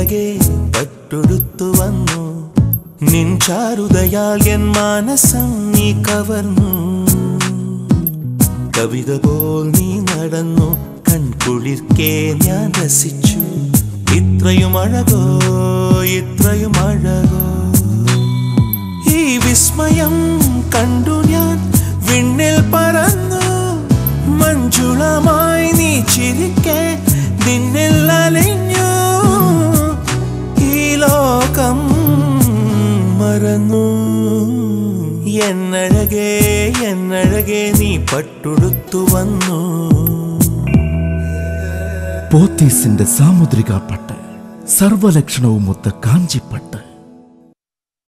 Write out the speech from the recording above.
എന്നഴകെ പട്ടൊടുത്തു വന്നു നിൻ ചാരുതയാൽ എൻ മാനസം നീ കവർന്നു കവിത പോൽ നീ നടന്നു കൺകുളിർക്കേ ഞാൻ രസിച്ചു ഇത്രയും അഴകോ ഇത്രയും അഴകോ ഈ വിസ്മയം കണ്ടു ഞാൻ വിണ്ണിൽ പറന്നു മഞ്ജുളമായി നീ ചിരിക്കെ നിന്നിൽ അലിഞ്ഞു ഈ ലോകം മറന്നു എന്നഴകേ എന്നഴകേ നീ പട്ടുടുത്തു വന്നു പോത്തീസിന്റെ സാമുദ്രിക പട്ട് സർവലക്ഷണവും ഒത്ത കാഞ്ചിപ്പട്ട്